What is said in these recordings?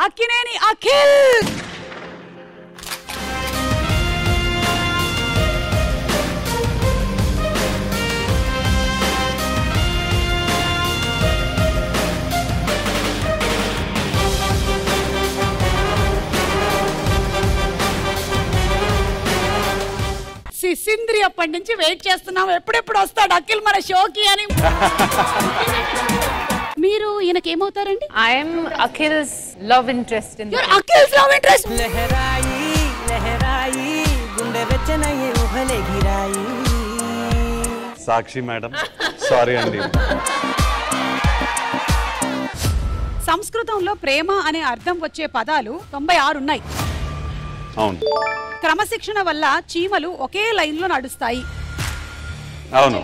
అక్కినేని అఖిల్ సిసింద్రి అప్పటి నుంచి వెయిట్ చేస్తున్నాం ఎప్పుడెప్పుడు వస్తాడు అఖిల్ మన షోకి అని మీరు ఈయనకి ఏమవుతారండి I'm Akhil's love interest in the Akhil's love interest లహరాయి లహరాయి గుండె వెచ్చనయ్యే ఊహలే గిరాయి సాక్షి మేడం సారీ అండి సంస్కృతంలో ప్రేమ అనే అర్థం వచ్చే పదాలు తొంభై ఆరు ఉన్నాయి అవును క్రమశిక్షణ వల్ల చీమలు ఒకే లైన్ లో నడుస్తాయి అవును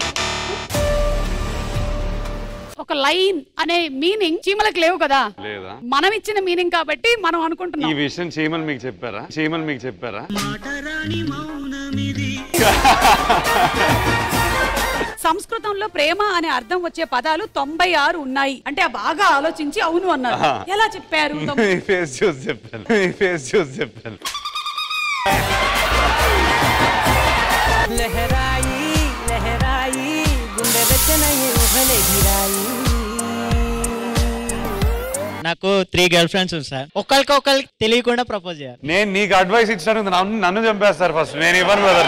ఒక లైన్ అనే మీనింగ్ చీమలకు లేవు కదా లేదా మనం ఇచ్చిన మీనింగ్ కాబట్టి మనం ఈ అనుకుంటున్నాం విషయం చీమలు మీకు చెప్పారా చీమలు మీకు చెప్పారా సంస్కృతంలో ప్రేమ అనే అర్థం వచ్చే పదాలు తొంభై ఆరు ఉన్నాయి అంటే ఆ బాగా ఆలోచించి అవును అన్నారు ఆహా. ఎలా చెప్పారు తొంభై- మీ ఫేస్ చూసి చెప్పాను మీ ఫేస్ చూసి చెప్పాను లహరాయి లహరాయి గుండె వెచ్చనయ్యే ఊహలే గిరాయి నాకు త్రీ గర్ల్ ఫ్రెండ్స్ ఉంది సార్ ఒకరికి ఒకరికి తెలియకుండా ప్రపోజ్ చేయాలి నేను నీకు అడ్వైస్ ఇచ్చాను నన్ను నన్ను చంపేస్తారు ఫస్ట్ నేను ఇవ్వను బ్రదర్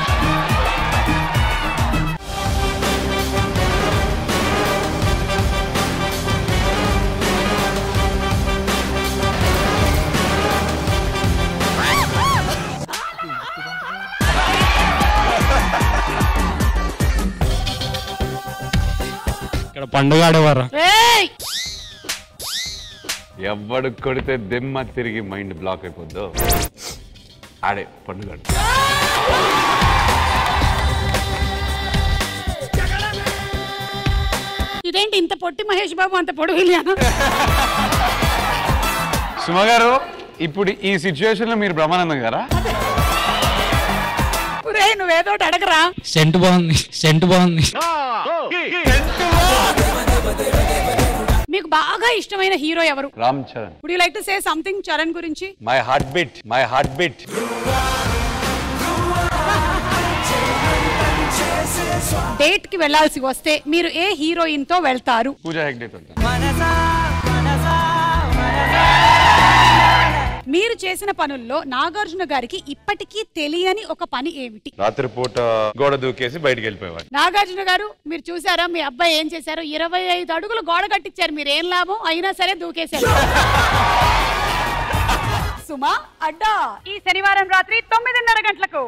ఇక్కడ పండుగ ఆడేవారు ఏయ్! ఎవడు కొడితే దెమ్మ తిరిగి మైండ్ బ్లాక్ అయిపోద్దో ఆడే పండుగ ఇదేంటి ఇంత పొట్టి మహేష్ బాబు అంత పొడుగు ఇలియానా? సుమ గారు ఇప్పుడు ఈ సిచ్యువేషన్ లో మీరు బ్రహ్మానందం గారా ఒరేయ్ నువ్వేదో ఒకటి అడగరా సెంట్ బాగుంది సెంట్ బాగుంది మీకు బాగా ఇష్టమైన హీరో ఎవరు Ram Charan would you like to say something Charan గురించి my heart beat my heart beat date కి వెళ్ళాల్సి వస్తే మీరు ఏ హీరోయిన్ తో వెళ్తారు పూజా హెగ్డే తోట మనసా మనసా మనసా మీరు చేసిన పనుల్లో నాగార్జున గారికి ఇప్పటికీ తెలియని ఒక పని ఏమిటి రాత్రిపూట గోడ దూకేసి బయటికి వెళ్ళిపోయేవాడు నాగార్జున గారు మీరు చూసారా మీ అబ్బాయి ఏం చేశారు ఇరవై ఐదు అడుగులు గోడ కట్టించారు మీరు ఏం లాభం అయినా సరే దూకేశారు సుమా అడ్డా ఈ శనివారం రాత్రి తొమ్మిదిన్నర గంటలకు